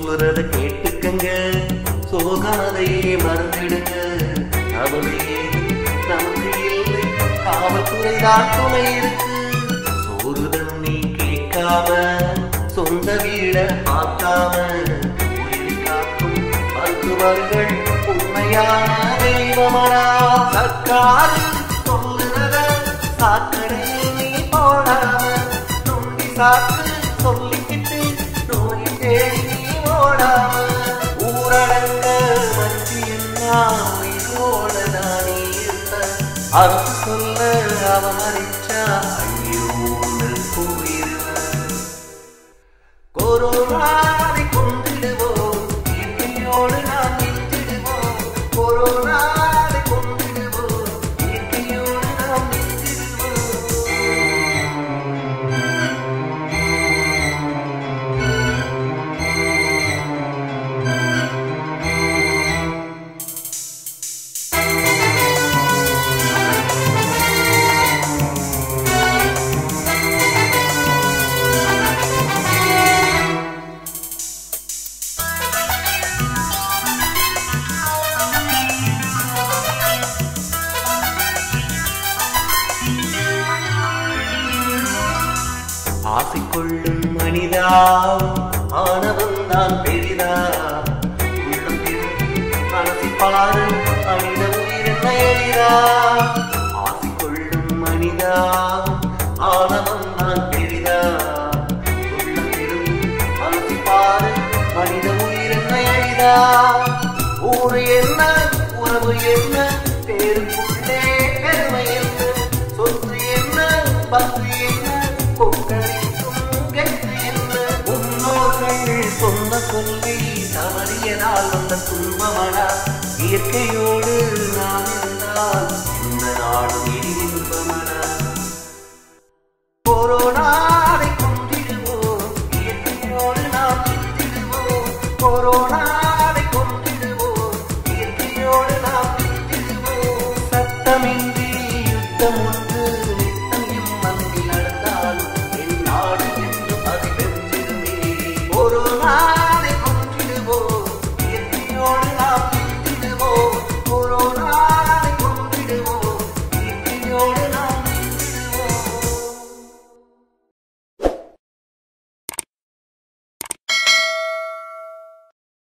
சொல்லுறத கேட்டுக்கங்க சோகமதையே மறந்துடுங்க கவலையே நமக்கு இல்லை காவல்துறை தான் துணை இருக்கு சோறு தண்ணி கேட்காம சொந்த வீட பார்க்காம உயிர் காக்கும் மருத்துவர்கள் உண்மையான தெய்வமடா சர்க்கார் சொல்லுறத சாக்கடையில் நீ போடாம நொண்டி சாக்கு சொல்லிக்கிட்டு நோய் தேடி நீ ஓடாம ஊரடங்க வச்சு என்ன உயிரோட நானே இருப்ப அரசு சொல்ல அவன் மறிச்சா ஐயோன்னு போயிருவேன் கொரோனாவை கொன்றிடுவோம் இயற்கையோடு நாம் நின்றிடுவோம் கொரோனாவை கொன்றிடுவோம் இயற்கையோடு நாம் நின்றிடுவோம் ஆசை கொள்ளும் மனிதா ஆணவம் தான் பெரிதா உள்ளம் திறந்து மனசை பாரு மனித உயிரென்ன எளிதா ஆசை கொள்ளும் மனிதா ஆணவம் தான் பெரிதா உள்ளம் திறந்து மனசை பாரு மனித உயிரென்ன எளிதா ஊரு என்ன உறவு என்ன பேருக்குள்ளே பெருமை என்ன சொத்து என்ன பத்து என்ன கொக்கரிக்கும் கெத்து என்ன முன்னோர்கள் சொன்ன சொல்லை தவறியதால் வந்த துன்பமடா இயற்கையோடு நாம் இருந்தால் இந்த நாடும் இனி இன்பமடா கொரோனாவை கொன்றிடுவோம் இயற்கையோடு நாம் நின்றிடுவோம் கொரோனாவை கொன்றிடுவோம் இயற்கையோடு நாம் நின்றிடுவோம் சட்டமின்றி யுத்தம் ஒன்று